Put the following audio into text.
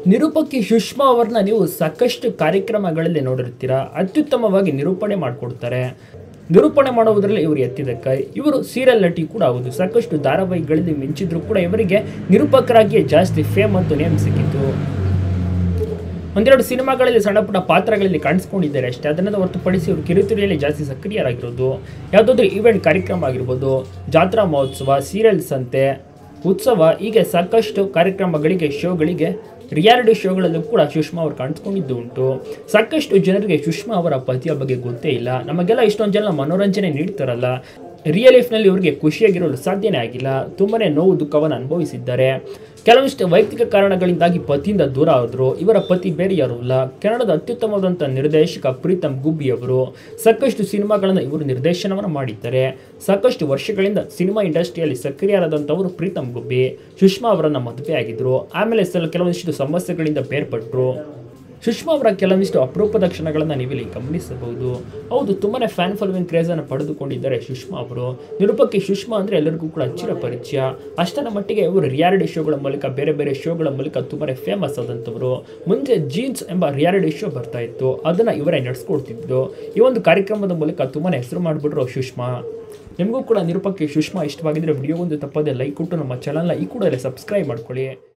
ನಿರೂಪಕಿ ಸುಷ್ಮಾ ಅವ್ರನ್ನ ನೀವು ಸಾಕಷ್ಟು ಕಾರ್ಯಕ್ರಮಗಳಲ್ಲಿ ನೋಡಿರ್ತೀರ ಅತ್ಯುತ್ತಮವಾಗಿ ನಿರೂಪಣೆ ಮಾಡಿಕೊಡ್ತಾರೆ ನಿರೂಪಣೆ ಮಾಡುವುದರಲ್ಲಿ ಇವರು ಎತ್ತಿದ ಕೈ ಇವರು ಸೀರಿಯಲ್ ನಟಿ ಕೂಡ ಹೌದು ಸಾಕಷ್ಟು ಧಾರಾವಾಹಿಗಳಲ್ಲಿ ಮಿಂಚಿದ್ರು ಕೂಡ ಇವರಿಗೆ ನಿರೂಪಕರಾಗಿಯೇ ಜಾಸ್ತಿ ಫೇಮ್ ಮತ್ತು ನೇಮ್ ಸಿಕ್ಕಿತ್ತು ಒಂದೆರಡು ಸಿನಿಮಾಗಳಲ್ಲಿ ಸಣ್ಣ ಪುಟ್ಟ ಪಾತ್ರಗಳಲ್ಲಿ ಕಾಣಿಸ್ಕೊಂಡಿದ್ದಾರೆ ಅಷ್ಟೇ ಅದನ್ನು ಹೊರತುಪಡಿಸಿ ಅವರು ಕಿರುತೆರೆಯಲ್ಲಿ ಜಾಸ್ತಿ ಸಕ್ರಿಯರಾಗಿರೋದು ಯಾವುದಾದ್ರೂ ಈವೆಂಟ್ ಕಾರ್ಯಕ್ರಮ ಆಗಿರ್ಬೋದು ಜಾತ್ರಾ ಮಹೋತ್ಸವ ಸೀರಿಯಲ್ಸ್ ಅಂತೆ ಉತ್ಸವ ಹೀಗೆ ಸಾಕಷ್ಟು ಕಾರ್ಯಕ್ರಮಗಳಿಗೆ ಶೋಗಳಿಗೆ ರಿಯಾಲಿಟಿ ಶೋಗಳಲ್ಲೂ ಕೂಡ ಸುಷ್ಮಾ ಅವರು ಕಾಣಿಸ್ಕೊಂಡಿದ್ದು ಉಂಟು ಸಾಕಷ್ಟು ಜನರಿಗೆ ಸುಷ್ಮಾ ಅವರ ಪತಿಯ ಬಗ್ಗೆ ಗೊತ್ತೇ ಇಲ್ಲ ನಮಗೆಲ್ಲ ಇಷ್ಟೊಂದು ಜನ ಮನೋರಂಜನೆ ನೀಡ್ತಾರಲ್ಲ ರಿಯಲ್ ಲೈಫ್ನಲ್ಲಿ ಇವರಿಗೆ ಖುಷಿಯಾಗಿರಲು ಸಾಧ್ಯನೇ ಆಗಿಲ್ಲ ತುಂಬನೇ ನೋವು ದುಃಖವನ್ನು ಅನುಭವಿಸಿದ್ದಾರೆ ಕೆಲವೊಂದಿಷ್ಟು ವೈಯಕ್ತಿಕ ಕಾರಣಗಳಿಂದಾಗಿ ಪತಿಯಿಂದ ದೂರ ಆದರು ಇವರ ಪತಿ ಬೇರೆ ಯಾರೂ ಅಲ್ಲ ಕನ್ನಡದ ಅತ್ಯುತ್ತಮವಾದಂಥ ನಿರ್ದೇಶಕ ಪ್ರೀತಮ್ ಗುಬ್ಬಿ ಅವರು ಸಾಕಷ್ಟು ಸಿನಿಮಾಗಳನ್ನು ಇವರು ನಿರ್ದೇಶನವನ್ನು ಮಾಡಿದ್ದಾರೆ ಸಾಕಷ್ಟು ವರ್ಷಗಳಿಂದ ಸಿನಿಮಾ ಇಂಡಸ್ಟ್ರಿಯಲ್ಲಿ ಸಕ್ರಿಯರಾದಂಥವರು ಪ್ರೀತಮ್ ಗುಬ್ಬಿ ಸುಷ್ಮಾ ಅವರನ್ನು ಮದುವೆ ಆಗಿದ್ರು ಆಮೇಲೆ ಸಲ ಕೆಲವೊಂದಿಷ್ಟು ಸಮಸ್ಯೆಗಳಿಂದ ಬೇರ್ಪಟ್ಟರು ಸುಷ್ಮಾ ಅವರ ಕೆಲವೊಂದಿಷ್ಟು ಅಪರೂಪದ ಕ್ಷಣಗಳನ್ನು ನೀವಿಲ್ಲಿ ಗಮನಿಸಬಹುದು ಹೌದು ತುಂಬಾನೇ ಫ್ಯಾನ್ ಫಾಲೋವಿಂಗ್ ಕ್ರೇಜನ್ನು ಪಡೆದುಕೊಂಡಿದ್ದಾರೆ ಸುಷ್ಮಾ ಅವರು ನಿರೂಪಕಿ ಸುಷ್ಮಾ ಅಂದರೆ ಎಲ್ಲರಿಗೂ ಕೂಡ ಚಿರ ಪರಿಚಯ ಅಷ್ಟರ ಮಟ್ಟಿಗೆ ಇವರು ರಿಯಾಲಿಟಿ ಶೋಗಳ ಮೂಲಕ ಬೇರೆ ಬೇರೆ ಶೋಗಳ ಮೂಲಕ ತುಂಬಾನೇ ಫೇಮಸ್ ಆದಂಥವರು ಮುಂಚೆ ಜೀನ್ಸ್ ಎಂಬ ರಿಯಾಲಿಟಿ ಶೋ ಬರ್ತಾ ಇತ್ತು ಅದನ್ನು ಇವರೇ ನಡೆಸ್ಕೊಡ್ತಿದ್ದು ಈ ಒಂದು ಕಾರ್ಯಕ್ರಮದ ಮೂಲಕ ತುಂಬಾನೇ ಹೆಸರು ಮಾಡಿಬಿಟ್ರು ಸುಷ್ಮಾ ನಿಮಗೂ ಕೂಡ ನಿರೂಪಕಿ ಸುಷ್ಮಾ ಇಷ್ಟವಾಗಿದ್ದರೆ ವಿಡಿಯೋ ಒಂದು ತಪ್ಪದೆ ಲೈಕ್ ಕೊಟ್ಟು ನಮ್ಮ ಚಾನಲ್ನ ಈ ಕೂಡಲೇ ಸಬ್ಸ್ಕ್ರೈಬ್ ಮಾಡ್ಕೊಳ್ಳಿ